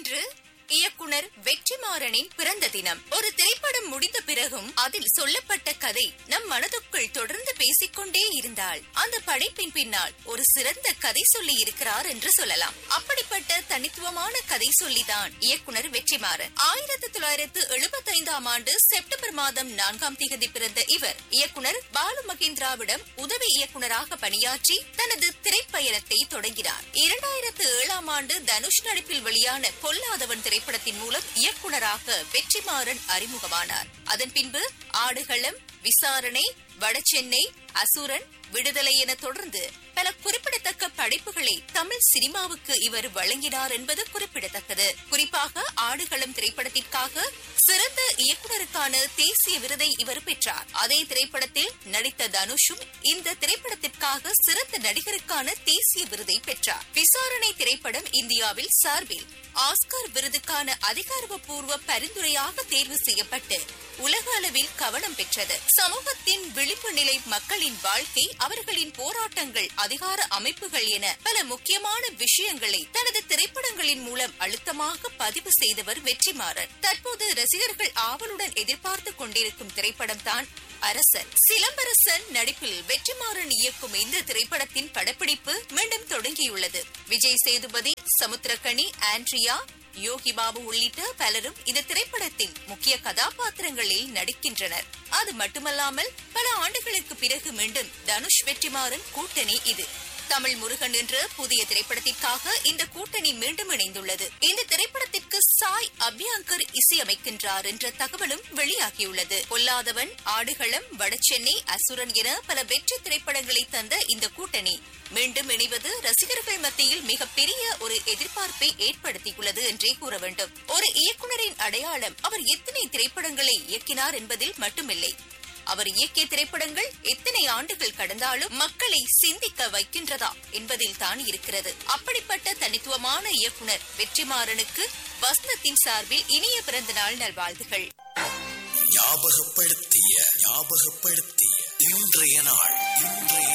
இன்று இயக்குனர் வெற்றிமாறனின் பிறந்த தினம் ஒரு திரைப்படம் முடிந்த பிறகும் அதில் சொல்லப்பட்ட கதை நம் மனதுக்குள் தொடர்ந்து பேசிக்கொண்டே இருந்தால் அந்த படைப்பின் பின்னால் ஒரு சிறந்த கதை சொல்லி இருக்கிறார் என்று சொல்லலாம் அப்படிப்பட்ட தனித்துவமான கதை சொல்லிதான் இயக்குனர் வெற்றிமாறன் ஆயிரத்தி தொள்ளாயிரத்து எழுபத்தி ஐந்தாம் ஆண்டு செப்டம்பர் மாதம் நான்காம் தேதி பிறந்த இவர் இயக்குனர் பாலு மகேந்திராவிடம் உதவி இயக்குனராக பணியாற்றி தனது திரைப்பயணத்தை தொடங்கினார் இரண்டாயிரத்து ஏழாம் ஆண்டு தனுஷ் நடிப்பில் வெளியான கொல்லாதவன் திரைப்படத்தின் மூலம் இயக்குனராக வெற்றிமாறன் அறிமுகமானார் அதன் பின்பு ஆடுகளம் விசாரணை வடசென்னை அசுரன் விடுதலை என தொடர்ந்து பல குறிப்பிடத்தக்க படைப்புகளை தமிழ் சினிமாவுக்கு இவர் வழங்கினார் என்பது குறிப்பிடத்தக்கது குறிப்பாக ஆடுகளம் திரைப்படத்திற்காக சிறந்த இயக்குனருக்கான தேசிய விருதை இவர் பெற்றார் அதே திரைப்படத்தில் நடித்த தனுஷும் இந்த திரைப்படத்திற்காக சிறந்த நடிகருக்கான தேசிய விருதை பெற்றார் விசாரணை திரைப்படம் இந்தியாவில் சார்பில் ஆஸ்கார் விருதுக்கான அதிகாரப்பூர்வ பரிந்துரையாக தேர்வு செய்யப்பட்டு உலக அளவில் கவனம் பெற்றது சமூகத்தின் விழிப்பு நிலை மக்களின் வாழ்க்கை அவர்களின் போராட்டங்கள் அதிகார அமைப்புகள் என பல முக்கியமான விஷயங்களை தனது திரைப்படங்களின் மூலம் அழுத்தமாக பதிவு செய்தவர் வெற்றிமாறன் தற்போது ரசிகர்கள் ஆவலுடன் எதிர்பார்த்து கொண்டிருக்கும் திரைப்படம் தான் அரசன் சிலம்பரசன் நடிப்பில் வெற்றிமாறன் இயக்கும் இந்த திரைப்படத்தின் படப்பிடிப்பு மீண்டும் தொடங்கியுள்ளது விஜய் சேதுபதி சமுத்திரக்கனி ஆண்ட்ரியா யோகி பாபு உள்ளிட்ட பலரும் இந்த திரைப்படத்தில் முக்கிய கதாபாத்திரங்களில் நடிக்கின்றனர் அது மட்டுமல்லாமல் பல ஆண்டுகளுக்கு பிறகு மீண்டும் தனுஷ் வெற்றிமாறன் கூட்டணி இது தமிழ் முருகன் என்ற புதிய திரைப்படத்திற்காக இந்த கூட்டணி மீண்டும் இணைந்துள்ளது இந்த திரைப்படத்திற்கு சாய் அபியாங்கர் இசையமைக்கின்றார் என்ற தகவலும் வெளியாகியுள்ளது பொல்லாதவன் ஆடுகளம் வடசென்னை அசுரன் என பல வெற்றி திரைப்படங்களை தந்த இந்த கூட்டணி மீண்டும் இணைவது ரசிகர்கள் மத்தியில் மிகப்பெரிய ஒரு எதிர்பார்ப்பை ஏற்படுத்தியுள்ளது என்றே கூற வேண்டும் ஒரு இயக்குனரின் அடையாளம் அவர் எத்தனை திரைப்படங்களை இயக்கினார் என்பதில் மட்டுமில்லை அவர் இயக்கிய திரைப்படங்கள் எத்தனை ஆண்டுகள் கடந்தாலும் மக்களை சிந்திக்க வைக்கின்றதா என்பதில் தான் இருக்கிறது அப்படிப்பட்ட தனித்துவமான இயக்குனர் வெற்றிமாறனுக்கு வசந்தத்தின் சார்பில் இனிய பிறந்த நாள் நல்வாழ்த்துகள் ஞாபகப்படுத்திய ஞாபகப்படுத்திய இன்றைய நாள் இன்றைய